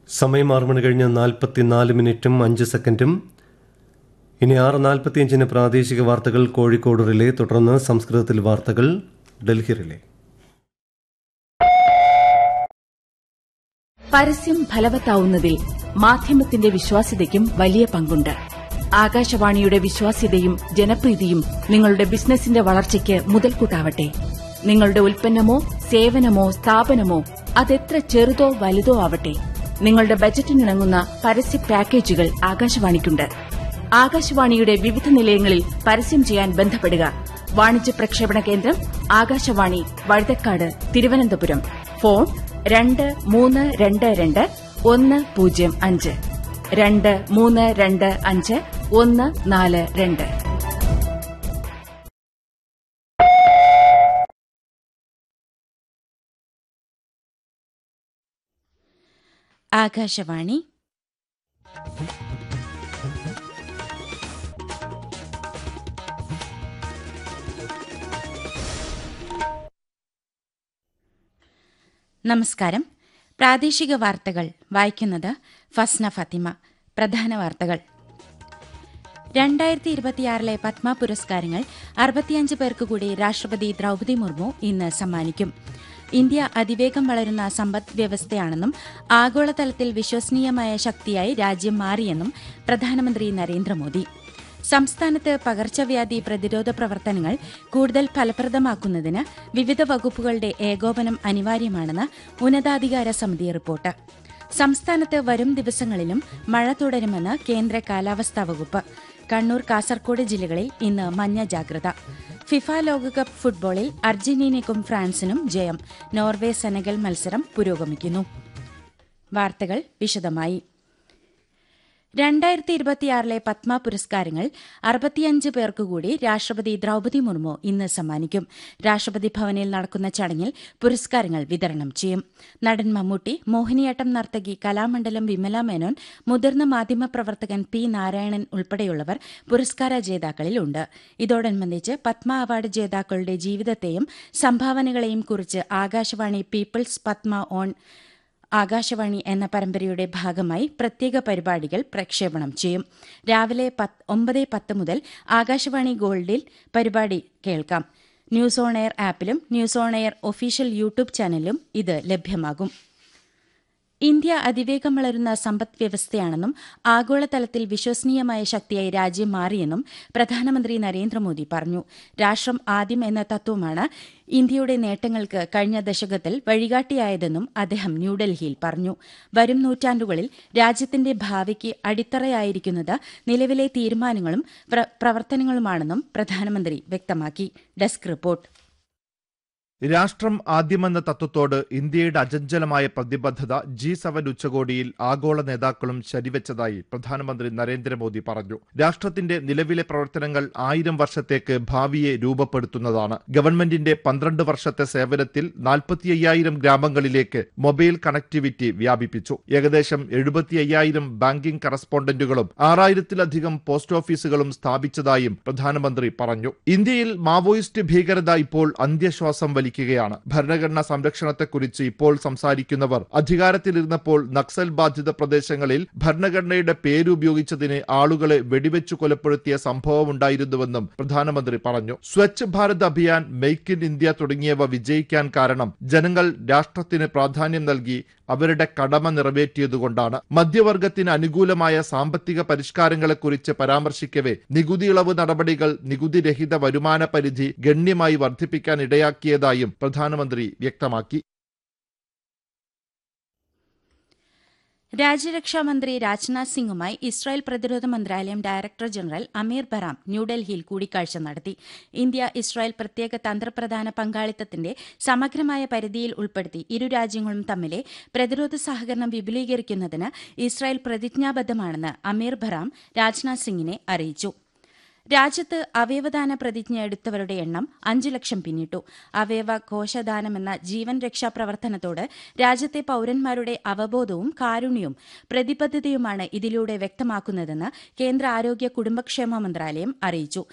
സമയം ആറ് മണി കഴിഞ്ഞ് നാൽപ്പത്തിനാല് മിനിറ്റും അഞ്ച് സെക്കൻഡും ഇനി ആറ് നാൽപ്പത്തിയഞ്ചിന് പ്രാദേശിക വാർത്തകൾ കോഴിക്കോട് റിലേ തുടർന്ന് സംസ്കൃതത്തിൽ വാർത്തകൾ ഡൽഹി റിലേ പരസ്യം ഫലവത്താവുന്നതിൽ മാധ്യമത്തിന്റെ വിശ്വാസ്യതയ്ക്കും വലിയ പങ്കുണ്ട് ആകാശവാണിയുടെ വിശ്വാസ്യതയും ജനപ്രീതിയും നിങ്ങളുടെ ബിസിനസിന്റെ വളർച്ചയ്ക്ക് മുതൽക്കൂട്ടാവട്ടെ നിങ്ങളുടെ ഉൽപ്പന്നമോ സേവനമോ സ്ഥാപനമോ അതെത്ര ചെറുതോ വലുതോ ആവട്ടെ നിങ്ങളുടെ ബജറ്റിനിണങ്ങുന്ന പരസ്യ പാക്കേജുകൾ ആകാശവാണിക്കുണ്ട് ആകാശവാണിയുടെ വിവിധ നിലയങ്ങളിൽ പരസ്യം ചെയ്യാൻ ബന്ധപ്പെടുക വാണിജ്യ പ്രക്ഷേപണ കേന്ദ്രം ആകാശവാണി വഴുതക്കാട് തിരുവനന്തപുരം ഫോൺ രണ്ട് മൂന്ന് രണ്ട് രണ്ട് ഒന്ന് പൂജ്യം അഞ്ച് രണ്ട് മൂന്ന് രണ്ട് അഞ്ച് ഒന്ന് നാല് രണ്ട് ആകാശവാണി നമസ്കാരം പ്രാദേശിക വാർത്തകൾ വായിക്കുന്നത് ഫസ്ന ഫത്തിമ പ്രധാന വാർത്തകൾ രണ്ടായിരത്തി ഇരുപത്തിയാറിലെ പത്മ പുരസ്കാരങ്ങൾ അറുപത്തിയഞ്ച് പേർക്ക് കൂടി രാഷ്ട്രപതി ദ്രൌപദി മുർമു ഇന്ന് സമ്മാനിക്കും ഇന്ത്യ അതിവേഗം വളരുന്ന സമ്പദ് വ്യവസ്ഥയാണെന്നും ആഗോളതലത്തിൽ വിശ്വസനീയമായ ശക്തിയായി രാജ്യം മാറിയെന്നും പ്രധാനമന്ത്രി നരേന്ദ്രമോദി സംസ്ഥാനത്ത് പകർച്ചവ്യാധി പ്രതിരോധ പ്രവർത്തനങ്ങൾ കൂടുതൽ ഫലപ്രദമാക്കുന്നതിന് വിവിധ വകുപ്പുകളുടെ ഏകോപനം അനിവാര്യമാണെന്ന് ഉന്നതാധികാര സമിതി റിപ്പോർട്ട് സംസ്ഥാനത്ത് വരും ദിവസങ്ങളിലും മഴ തുടരുമെന്ന് കേന്ദ്ര കാലാവസ്ഥാ വകുപ്പ് കണ്ണൂർ കാസർകോട് ജില്ലകളിൽ ഇന്ന് മഞ്ഞ ജാഗ്രത ഫിഫ ലോകകപ്പ് ഫുട്ബോളിൽ അർജന്റീനയ്ക്കും ഫ്രാൻസിനും ജയം നോർവേ സെനഗൽ മത്സരം പുരോഗമിക്കുന്നു വാർത്തകൾ വിശദമായി രണ്ടായിരത്തി ഇരുപത്തിയാറിലെ പത്മ പുരസ്കാരങ്ങൾ അറുപത്തിയഞ്ച് പേർക്കുകൂടി രാഷ്ട്രപതി ദ്രൌപദി മുർമു ഇന്ന് സമ്മാനിക്കും രാഷ്ട്രപതി ഭവനിൽ നടക്കുന്ന ചടങ്ങിൽ പുരസ്കാരങ്ങൾ വിതരണം ചെയ്യും നടൻ മമ്മൂട്ടി മോഹിനിയാട്ടം നർത്തകി കലാമണ്ഡലം വിമല മേനോൻ മുതിർന്ന മാധ്യമപ്രവർത്തകൻ പി നാരായണൻ ഉൾപ്പെടെയുള്ളവർ പുരസ്കാര ജേതാക്കളിലുണ്ട് ഇതോടനുബന്ധിച്ച് പത്മ അവാർഡ് ജേതാക്കളുടെ ജീവിതത്തെയും സംഭാവനകളെയും കുറിച്ച് ആകാശവാണി പീപ്പിൾസ് പത്മ ഓൺ ആകാശവാണി എന്ന പരമ്പരയുടെ ഭാഗമായി പ്രത്യേക പരിപാടികൾ പ്രക്ഷേപണം ചെയ്യും രാവിലെ ഒമ്പത് പത്ത് മുതൽ ആകാശവാണി ഗോൾഡിൽ പരിപാടി കേൾക്കാം ന്യൂസ് ഓൺ എയർ ആപ്പിലും news on air official YouTube ചാനലിലും ഇത് ലഭ്യമാകും ഇന്ത്യ അതിവേഗം വളരുന്ന സമ്പദ് വ്യവസ്ഥയാണെന്നും ആഗോളതലത്തിൽ വിശ്വസനീയമായ ശക്തിയായി രാജ്യം മാറിയെന്നും പ്രധാനമന്ത്രി നരേന്ദ്രമോദി പറഞ്ഞു രാഷ്ട്രം ആദ്യം എന്ന തത്വമാണ് ഇന്ത്യയുടെ നേട്ടങ്ങൾക്ക് കഴിഞ്ഞ ദശകത്തിൽ വഴികാട്ടിയായതെന്നും അദ്ദേഹം ന്യൂഡൽഹിയിൽ പറഞ്ഞു വരും നൂറ്റാണ്ടുകളിൽ രാജ്യത്തിന്റെ ഭാവിക്ക് അടിത്തറയായിരിക്കുന്നത് നിലവിലെ തീരുമാനങ്ങളും പ്രവർത്തനങ്ങളുമാണെന്നും പ്രധാനമന്ത്രി വ്യക്തമാക്കി ഡെസ്ക് റിപ്പോർട്ട് രാഷ്ട്രം ആദ്യമെന്ന തത്വത്തോട് ഇന്ത്യയുടെ അചഞ്ചലമായ പ്രതിബദ്ധത ജി സെവൻ ഉച്ചകോടിയിൽ ആഗോള നേതാക്കളും ശരിവെച്ചതായി പ്രധാനമന്ത്രി നരേന്ദ്രമോദി പറഞ്ഞു രാഷ്ട്രത്തിന്റെ നിലവിലെ പ്രവർത്തനങ്ങൾ ആയിരം വർഷത്തേക്ക് ഭാവിയെ രൂപപ്പെടുത്തുന്നതാണ് ഗവൺമെന്റിന്റെ പന്ത്രണ്ട് വർഷത്തെ സേവനത്തിൽ നാൽപ്പത്തി അയ്യായിരം ഗ്രാമങ്ങളിലേക്ക് മൊബൈൽ കണക്ടിവിറ്റി വ്യാപിപ്പിച്ചു ഏകദേശം എഴുപത്തി അയ്യായിരം ബാങ്കിംഗ് കറസ്പോണ്ടന്റുകളും ആറായിരത്തിലധികം പോസ്റ്റ് ഓഫീസുകളും സ്ഥാപിച്ചതായും പ്രധാനമന്ത്രി പറഞ്ഞു ഇന്ത്യയിൽ മാവോയിസ്റ്റ് ഭീകരത ഇപ്പോൾ അന്ത്യശ്വാസം വലിക്കും ഇരിക്കുകയാണ് ഭരണഘടനാ സംരക്ഷണത്തെക്കുറിച്ച് ഇപ്പോൾ സംസാരിക്കുന്നവർ അധികാരത്തിലിരുന്നപ്പോൾ നക്സൽ ബാധിത പ്രദേശങ്ങളിൽ ഭരണഘടനയുടെ പേരുപയോഗിച്ചതിന് ആളുകളെ വെടിവെച്ചു കൊലപ്പെടുത്തിയ സംഭവമുണ്ടായിരുന്നുവെന്നും പ്രധാനമന്ത്രി പറഞ്ഞു Swachh Bharat Abhiyan make in India തുടങ്ങിയവ വിജയിക്കാൻ കാരണം ജനങ്ങൾ രാഷ്ട്രത്തിന് പ്രാധാന്യം നൽകി അവരുടെ കടമ നിറവേറ്റിയതുകൊണ്ടാണ് മധ്യവർഗത്തിന് അനുകൂലമായ സാമ്പത്തിക പരിഷ്കാരങ്ങളെക്കുറിച്ച് പരാമർശിക്കവെ നികുതി ഇളവ് നടപടികൾ നികുതിരഹിത വരുമാന പരിധി ഗണ്യമായി വർദ്ധിപ്പിക്കാൻ ഇടയാക്കിയതായും പ്രധാനമന്ത്രി വ്യക്തമാക്കി രാജ്യരക്ഷാമന്ത്രി രാജ്നാഥ് സിംഗുമായി ഇസ്രായേൽ പ്രതിരോധ മന്ത്രാലയം ഡയറക്ടർ ജനറൽ അമീർ ബറാം ന്യൂഡൽഹിയിൽ കൂടിക്കാഴ്ച നടത്തി ഇന്ത്യ ഇസ്രായേൽ പ്രത്യേക തന്ത്രപ്രധാന പങ്കാളിത്തത്തിന്റെ സമഗ്രമായ പരിധിയിൽ ഉൾപ്പെടുത്തി ഇരു രാജ്യങ്ങളും തമ്മിലെ പ്രതിരോധ സഹകരണം വിപുലീകരിക്കുന്നതിന് ഇസ്രായേൽ പ്രതിജ്ഞാബദ്ധമാണെന്ന് അമീർ ബറാം രാജ്നാഥ് സിംഗിനെ അറിയിച്ചു രാജ്യത്ത് അവയവദാന പ്രതിജ്ഞ എടുത്തവരുടെ എണ്ണം അഞ്ചു ലക്ഷം പിന്നിട്ടു അവയവ കോശദാനമെന്ന ജീവൻ രക്ഷാ പ്രവർത്തനത്തോട് രാജ്യത്തെ പൌരന്മാരുടെ അവബോധവും കാരുണ്യവും പ്രതിബദ്ധതയുമാണ് ഇതിലൂടെ വ്യക്തമാക്കുന്നതെന്ന് കേന്ദ്ര ആരോഗ്യ കുടുംബക്ഷേമ മന്ത്രാലയം അറിയിച്ചു